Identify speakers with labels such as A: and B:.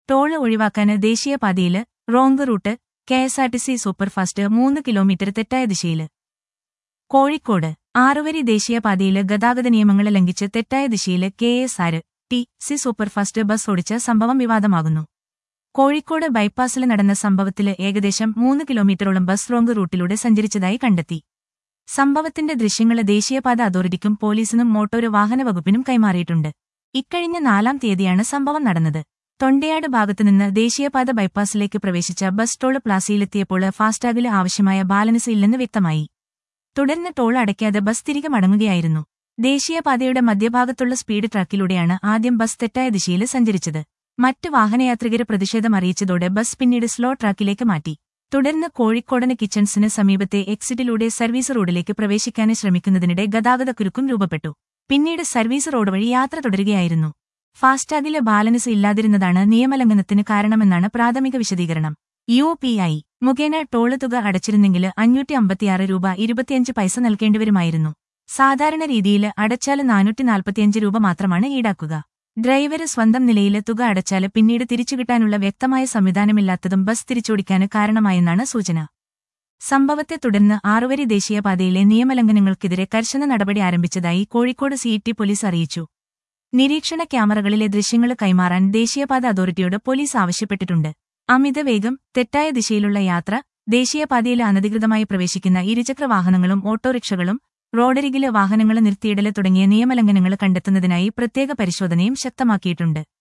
A: toll ഒഴിവാക്കാന് ദേശീയപാതയില് wrong route KSRTC superfast മൂന്ന് കിലോമീറ്റർ തെറ്റായ ദിശയില് കോഴിക്കോട് ആറുവരി ദേശീയപാതയില് ഗതാഗത നിയമങ്ങളെ ലംഘിച്ച് തെറ്റായ ദിശയില് K S R T C superfast bus ഓടിച്ച സംഭവം വിവാദമാകുന്നു കോഴിക്കോട് ബൈപ്പാസിൽ നടന്ന സംഭവത്തില് ഏകദേശം മൂന്ന് കിലോമീറ്ററോളം ബസ് റോങ്ക് റൂട്ടിലൂടെ സഞ്ചരിച്ചതായി കണ്ടെത്തി സംഭവത്തിന്റെ ദൃശ്യങ്ങള് ദേശീയപാത അതോറിറ്റിക്കും പോലീസിനും മോട്ടോര് വാഹന വകുപ്പിനും കൈമാറിയിട്ടുണ്ട് ഇക്കഴിഞ്ഞ നാലാം തീയതിയാണ് സംഭവം നടന്നത് തൊണ്ടയാട് ഭാഗത്തുനിന്ന് ദേശീയപാത ബൈപ്പാസിലേക്ക് പ്രവേശിച്ച ബസ് ടോൾ പ്ലാസയിലെത്തിയപ്പോൾ ഫാസ്ടാഗില് ആവശ്യമായ ബാലൻസ് ഇല്ലെന്ന് വ്യക്തമായി തുടർന്ന് ടോൾ അടയ്ക്കാതെ ബസ് തിരികെ മടങ്ങുകയായിരുന്നു ദേശീയപാതയുടെ മധ്യഭാഗത്തുള്ള സ്പീഡ് ട്രാക്കിലൂടെയാണ് ആദ്യം ബസ് തെറ്റായ ദിശയിൽ സഞ്ചരിച്ചത് മറ്റ് വാഹനയാത്രികരെ പ്രതിഷേധം അറിയിച്ചതോടെ ബസ് പിന്നീട് സ്ലോ ട്രാക്കിലേക്ക് മാറ്റി തുടർന്ന് കോഴിക്കോടന് കിച്ചൺസിന് സമീപത്തെ എക്സിറ്റിലൂടെ സർവീസ് റോഡിലേക്ക് പ്രവേശിക്കാൻ ശ്രമിക്കുന്നതിനിടെ ഗതാഗതക്കുരുക്കും രൂപപ്പെട്ടു പിന്നീട് സർവീസ് റോഡ് വഴി യാത്ര തുടരുകയായിരുന്നു ഫാസ്ടാഗില് ബാലൻസ് ഇല്ലാതിരുന്നതാണ് നിയമലംഘനത്തിന് കാരണമെന്നാണ് പ്രാഥമിക വിശദീകരണം യു പി ഐ മുഖേന ടോള് തുക അടച്ചിരുന്നെങ്കിൽ അഞ്ഞൂറ്റി അമ്പത്തിയാറ് രൂപ ഇരുപത്തിയഞ്ച് പൈസ നൽകേണ്ടിവരുമായിരുന്നു സാധാരണ രീതിയിൽ അടച്ചാല് നാനൂറ്റി നാൽപ്പത്തിയഞ്ച് രൂപ മാത്രമാണ് ഈടാക്കുക ഡ്രൈവര് സ്വന്തം നിലയില് തുക അടച്ചാല് പിന്നീട് തിരിച്ചുകിട്ടാനുള്ള വ്യക്തമായ സംവിധാനമില്ലാത്തതും ബസ് തിരിച്ചോടിക്കാന് കാരണമായെന്നാണ് സൂചന സംഭവത്തെ തുടർന്ന് ആറുവരി ദേശീയപാതയിലെ നിയമലംഘനങ്ങൾക്കെതിരെ കർശന നടപടി ആരംഭിച്ചതായി കോഴിക്കോട് സിഇടി പോലീസ് അറിയിച്ചു നിരീക്ഷണ ക്യാമറകളിലെ ദൃശ്യങ്ങൾ കൈമാറാൻ ദേശീയപാത അതോറിറ്റിയോട് പോലീസ് ആവശ്യപ്പെട്ടിട്ടുണ്ട് അമിത വേഗം തെറ്റായ ദിശയിലുള്ള യാത്ര ദേശീയപാതയിൽ അനധികൃതമായി പ്രവേശിക്കുന്ന ഇരുചക്ര വാഹനങ്ങളും ഓട്ടോറിക്ഷകളും റോഡരികിലെ വാഹനങ്ങൾ നിർത്തിയിടല് തുടങ്ങിയ നിയമലംഘനങ്ങൾ കണ്ടെത്തുന്നതിനായി പ്രത്യേക പരിശോധനയും ശക്തമാക്കിയിട്ടുണ്ട്